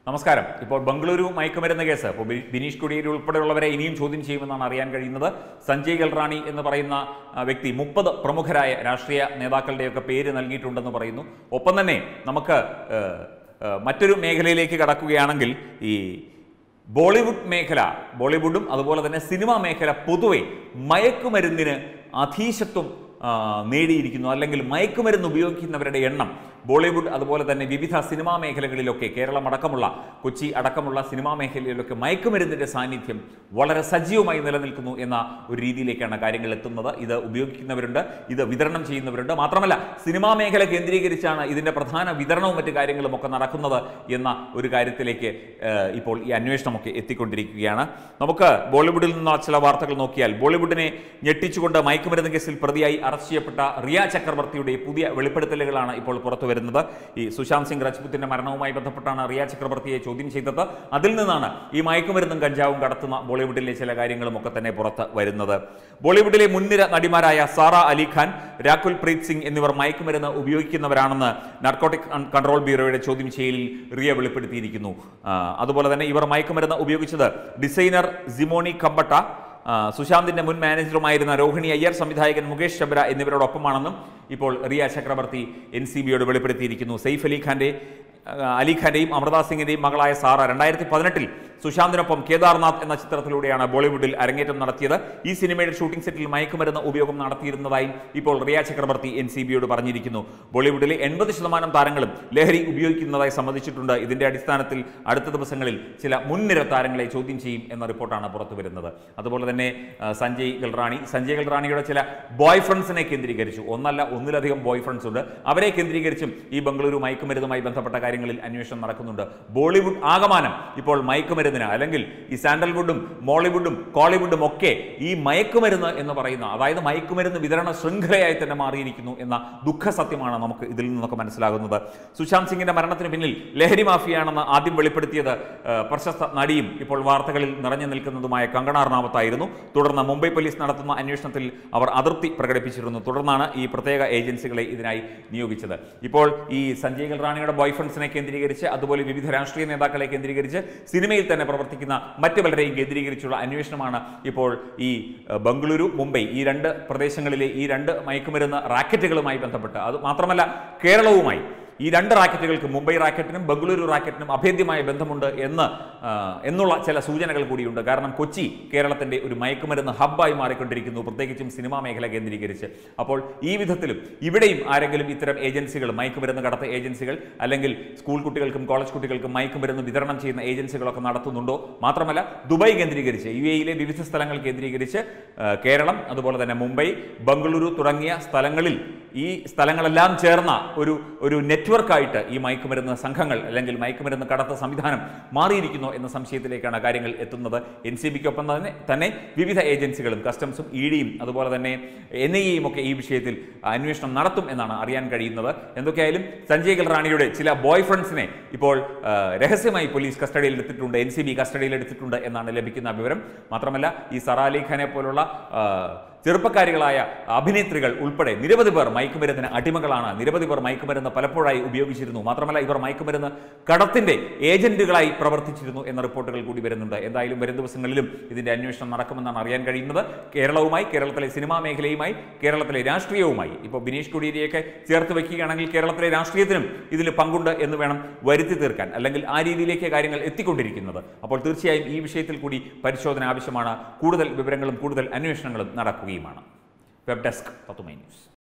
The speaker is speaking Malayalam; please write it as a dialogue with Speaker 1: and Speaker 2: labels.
Speaker 1: നമസ്കാരം ഇപ്പോൾ ബംഗളൂരു മയക്കുമരുന്ന് കേസ് ഇപ്പോൾ ബി- ബിനീഷ് കൊടിയേരി ഉൾപ്പെടെയുള്ളവരെ ഇനിയും ചോദ്യം ചെയ്യുമെന്നാണ് അറിയാൻ കഴിയുന്നത് സഞ്ജയ് ഗൽറാണി എന്ന് പറയുന്ന ആ, വ്യക്തി മുപ്പത് പ്രമുഖരായ രാഷ്ട്രീയ നേതാക്കളുടെയൊക്കെ പേര് നൽകിയിട്ടുണ്ടെന്ന് പറയുന്നു ഒപ്പം തന്നെ നമുക്ക് ഏഹ്, ഏഹ്, മറ്റൊരു മേഖലയിലേക്ക് കടക്കുകയാണെങ്കിൽ ഈ ബോളിവുഡ് മേഖല ബോളിവുഡും അതുപോലെ തന്നെ സിനിമാ മേഖല പൊതുവെ മയക്കുമരുന്നിന് അധീശത്വം ആ, നേടിയിരിക്കുന്നു അല്ലെങ്കിൽ മയക്കുമരുന്ന് ഉപയോഗിക്കുന്നവരുടെ എണ്ണം ബോളിവുഡ് അതുപോലെ തന്നെ വിവിധ സിനിമാ മേഖലകളിലൊക്കെ കേരളം അടക്കമുള്ള കൊച്ചി അടക്കമുള്ള സിനിമാ മേഖലയിലൊക്കെ മയക്കുമരുന്നിന്റെ സാന്നിധ്യം വളരെ സജീവമായി നിലനിൽക്കുന്നു എന്ന ഒരു രീതിയിലേക്കാണ് കാര്യങ്ങൾ എത്തുന്നത് ഇത് ഉപയോഗിക്കുന്നവരുണ്ട് ഇത് വിതരണം ചെയ്യുന്നവരുണ്ട് മാത്രമല്ല സിനിമാ മേഖല കേന്ദ്രീകരിച്ചാണ് ഇതിന്റെ പ്രധാന വിതരണവും മറ്റു കാര്യങ്ങളും ഒക്കെ നടക്കുന്നത് എന്ന ഒരു കാര്യത്തിലേക്ക് ഏഹ്, ഇപ്പോൾ ഈ അന്വേഷണമൊക്കെ എത്തിക്കൊണ്ടിരിക്കുകയാണ് നമുക്ക് ബോളിവുഡിൽ നിന്ന് ചില വാർത്തകൾ നോക്കിയാൽ ബോളിവുഡിനെ ഞെട്ടിച്ചുകൊണ്ട് മയക്കുമരുന്ന് കേസിൽ പ്രതിയായി അറസ്റ്റ് ചെയ്യപ്പെട്ട റിയ ചക്രവർത്തിയുടെ പുതിയ വെളിപ്പെടുത്തലുകളാണ് ഇപ്പോൾ പുറത്തു വരുന്നത് ഈ സുശാന്ത് സിംഗ് രജ്പുത്തിന്റെ മരണവുമായി ബന്ധപ്പെട്ടാണ് റിയ ചക്രവർത്തിയെ ചോദ്യം ചെയ്തത് അതിൽ നിന്നാണ് ഈ മയക്കുമരുന്നും കഞ്ചാവും കടത്തുന്ന ബോളിവുഡിലെ ചില കാര്യങ്ങളും ഒക്കെ തന്നെ പുറത്ത് വരുന്നത് ബോളിവുഡിലെ മുൻനിര നടിമാരായ സാറ അലിഖാൻ രാകുൽ പ്രീത് സിംഗ് എന്നിവർ മയക്കുമരുന്ന് ഉപയോഗിക്കുന്നവരാണെന്ന് നാർക്കോട്ടിക് കൺട്രോൾ ബ്യൂറോയുടെ ചോദ്യം ചെയ്യലിൽ റിയ വെളിപ്പെടുത്തിയിരിക്കുന്നു ആ, അതുപോലെ തന്നെ ഇവർ മയക്കുമരുന്ന് ഉപയോഗിച്ചത് ഡിസൈനർ സിമോണി കമ്പട്ട ആ, സുശാന്തിന്റെ മുൻ മാനേജറുമായിരുന്ന രോഹിണി അയ്യർ സംവിധായകൻ മുകേഷ് ചബ്ര എന്നിവരോടൊപ്പമാണെന്നും ഇപ്പോൾ റിയ ചക്രവർത്തി എൻ സി ബിയോട് വെളിപ്പെടുത്തിയിരിക്കുന്നു സെയ്ഫ് അലി ഖാന്റെ ആ, അലി ഖാന്റെയും അമൃത സിംഗിന്റെയും മകളായ സാറ രണ്ടായിരത്തി പതിനെട്ടിൽ സുശാന്തിനൊപ്പം കേദാർനാഥ് എന്ന ചിത്രത്തിലൂടെയാണ് ബോളിവുഡിൽ അരങ്ങേറ്റം നടത്തിയത് ഈ സിനിമയുടെ ഷൂട്ടിംഗ് സെറ്റിൽ മയക്കുമരുന്ന് ഉപയോഗം നടത്തിയിരുന്നതായും ഇപ്പോൾ റിയ ചക്രവർത്തി എൻ സി ബിയോട് പറഞ്ഞിരിക്കുന്നു ബോളിവുഡിലെ എൺപത് ശതമാനം താരങ്ങളും ലഹരി ഉപയോഗിക്കുന്നതായി സമ്മതിച്ചിട്ടുണ്ട് ഇതിന്റെ അടിസ്ഥാനത്തിൽ അടുത്ത ദിവസങ്ങളിൽ ചില മുൻനിര താരങ്ങളെ ചോദ്യം ചെയ്യും എന്ന റിപ്പോർട്ടാണ് പുറത്തു വരുന്നത് അതുപോലെ തന്നെ ആ, സഞ്ജയ് ഗൽറാണി സഞ്ജയ് ഗൽറാണിയുടെ ചില ബോയ് ഫ്രണ്ട്സിനെ കേന്ദ്രീകരിച്ചു ഒന്നല്ല ഒന്നിലധികം ബോയ് ഫ്രണ്ട്സ് ഉണ്ട് അവരെ കേന്ദ്രീകരിച്ചും ഈ ബംഗളൂരു മയക്കുമരുന്നുമായി ബന്ധപ്പെട്ട കാര്യങ്ങളിൽ അന്വേഷണം നടക്കുന്നുണ്ട് ബോളിവുഡ് ആകമാനം ഇപ്പോൾ മയക്കുമരുന്നിന് അല്ലെങ്കിൽ ഈ സാൻഡൽവുഡും മോളിവുഡും കോളിവുഡും ഒക്കെ ഈ മയക്കുമരുന്ന് എന്ന് പറയുന്ന അതായത് മയക്കുമരുന്ന് വിതരണ ശൃംഖലയായി തന്നെ മാറിയിരിക്കുന്നു എന്ന ദുഃഖ സത്യമാണ് നമുക്ക് ഇതിൽ നിന്നൊക്കെ മനസ്സിലാകുന്നത് സുശാന്ത് സിംഗിന്റെ മരണത്തിന് പിന്നിൽ ലഹരി മാഫിയാണെന്ന് ആദ്യം വെളിപ്പെടുത്തിയത് ആ, പ്രശസ്ത നടിയും ഇപ്പോൾ വാർത്തകളിൽ നിറഞ്ഞു നിൽക്കുന്നതുമായ കങ്കണ റണാവത്തായിരുന്നു തുടർന്ന് മുംബൈ പോലീസ് നടത്തുന്ന അന്വേഷണത്തിൽ അവർ അതൃപ്തി പ്രകടിപ്പിച്ചിരുന്നു തുടർന്നാണ് ഈ പ്രത്യേക ഏജൻസികളെ ഇതിനായി നിയോഗിച്ചത് ഇപ്പോൾ ഈ സഞ്ജയ് ഗൽറാണിയുടെ ബോയ് ഫ്രണ്ട്സിനെ കേന്ദ്രീകരിച്ച് അതുപോലെ വിവിധ രാഷ്ട്രീയ നേതാക്കളെ കേന്ദ്രീകരിച്ച് സിനിമയിൽ തന്നെ പ്രവർത്തിക്കുന്ന മറ്റു പലരെയും കേന്ദ്രീകരിച്ചുള്ള അന്വേഷണമാണ് ഇപ്പോൾ ഈ ഏഹ്, ബംഗളൂരു മുംബൈ ഈ രണ്ട് പ്രദേശങ്ങളിലെ ഈ രണ്ട് മയക്കുമരുന്ന് റാക്കറ്റുകളുമായി ബന്ധപ്പെട്ട് അത് മാത്രമല്ല കേരളവുമായി ഈ രണ്ട് റാക്കറ്റുകൾക്ക് മുംബൈ റാക്കറ്റിനും ബംഗളൂരു റാക്കറ്റിനും അഭേദ്യമായ ബന്ധമുണ്ട് എന്ന് ആ, എന്നുള്ള ചില സൂചനകൾ കൂടിയുണ്ട് കാരണം കൊച്ചി കേരളത്തിന്റെ ഒരു മയക്കുമരുന്ന് ഹബ്ബായി മാറിക്കൊണ്ടിരിക്കുന്നു പ്രത്യേകിച്ചും സിനിമാ മേഖല കേന്ദ്രീകരിച്ച് അപ്പോൾ ഈ വിധത്തിലും ഇവിടെയും ആരെങ്കിലും ഇത്തരം ഏജൻസികൾ മയക്കുമരുന്ന് കടത്ത ഏജൻസികൾ അല്ലെങ്കിൽ സ്കൂൾ കുട്ടികൾക്കും കോളേജ് കുട്ടികൾക്കും മയക്കുമരുന്ന് വിതരണം ചെയ്യുന്ന ഏജൻസികളൊക്കെ നടത്തുന്നുണ്ടോ മാത്രമല്ല ദുബായ് കേന്ദ്രീകരിച്ച് യു എയിലെ വിവിധ സ്ഥലങ്ങൾ കേന്ദ്രീകരിച്ച് ആ, കേരളം അതുപോലെ തന്നെ മുംബൈ ബംഗളൂരു തുടങ്ങിയ സ്ഥലങ്ങളിൽ ഈ സ്ഥലങ്ങളെല്ലാം ചേർന്ന ഒരു ഒരു നെറ്റ്വർക്കായിട്ട് ഈ മയക്കുമരുന്ന് സംഘങ്ങൾ അല്ലെങ്കിൽ മയക്കുമരുന്ന് കടത്ത സംവിധാനം മാറിയിരിക്കുന്നു എന്ന സംശയത്തിലേക്കാണ് കാര്യങ്ങൾ എത്തുന്നത് എൻ സി ബിക്കൊപ്പം തന്നെ തന്നെ വിവിധ ഏജൻസികളും കസ്റ്റംസും ഇ ഡിയും അതുപോലെ തന്നെ എൻ ഐ എയും ഒക്കെ ഈ വിഷയത്തിൽ അന്വേഷണം നടത്തും എന്നാണ് അറിയാൻ കഴിയുന്നത് എന്തൊക്കെയായാലും സഞ്ജയ് ഗൽറാണിയുടെ ചില ബോയ് ഫ്രണ്ട്സിനെ ഇപ്പോൾ ആ, രഹസ്യമായി പോലീസ് കസ്റ്റഡിയിൽ എടുത്തിട്ടുണ്ട് എൻ സി ബി കസ്റ്റഡിയിൽ എടുത്തിട്ടുണ്ട് എന്നാണ് ലഭിക്കുന്ന വിവരം മാത്രമല്ല ഈ സറ അലി ഖാനെ പോലുള്ള ആ, ചെറുപ്പക്കാരികളായ അഭിനേത്രികൾ ഉൾപ്പെടെ നിരവധി പേർ മയക്കുമരുന്നിന് അടിമകളാണ് നിരവധി പേർ മയക്കുമരുന്ന് പലപ്പോഴായി ഉപയോഗിച്ചിരുന്നു മാത്രമല്ല ഇവർ മയക്കുമരുന്ന് കടത്തിന്റെ ഏജന്റുകളായി പ്രവർത്തിച്ചിരുന്നു എന്ന റിപ്പോർട്ടുകൾ കൂടി വരുന്നുണ്ട് എന്തായാലും വരും ദിവസങ്ങളിലും ഇതിന്റെ അന്വേഷണം നടക്കുമെന്നാണ് അറിയാൻ കഴിയുന്നത് കേരളവുമായി കേരളത്തിലെ സിനിമാ മേഖലയുമായി കേരളത്തിലെ രാഷ്ട്രീയവുമായി ഇപ്പോൾ ബിനീഷ് കൊടിയേരിയൊക്കെ ചേർത്ത് വെക്കുകയാണെങ്കിൽ കേരളത്തിലെ രാഷ്ട്രീയത്തിനും ഇതിൽ പങ്കുണ്ട് എന്ന് വേണം വരുത്തി തീർക്കാൻ അല്ലെങ്കിൽ ആ രീതിയിലേക്ക് കാര്യങ്ങൾ എത്തിക്കൊണ്ടിരിക്കുന്നത് അപ്പോൾ തീർച്ചയായും ഈ വിഷയത്തിൽ കൂടി പരിശോധന ആവശ്യമാണ് കൂടുതൽ വിവരങ്ങളും കൂടുതൽ അന്വേഷണങ്ങളും നടക്കുകയുമാണ് വെബ് ഡെസ്ക് പത്തുമൈ ന്യൂസ്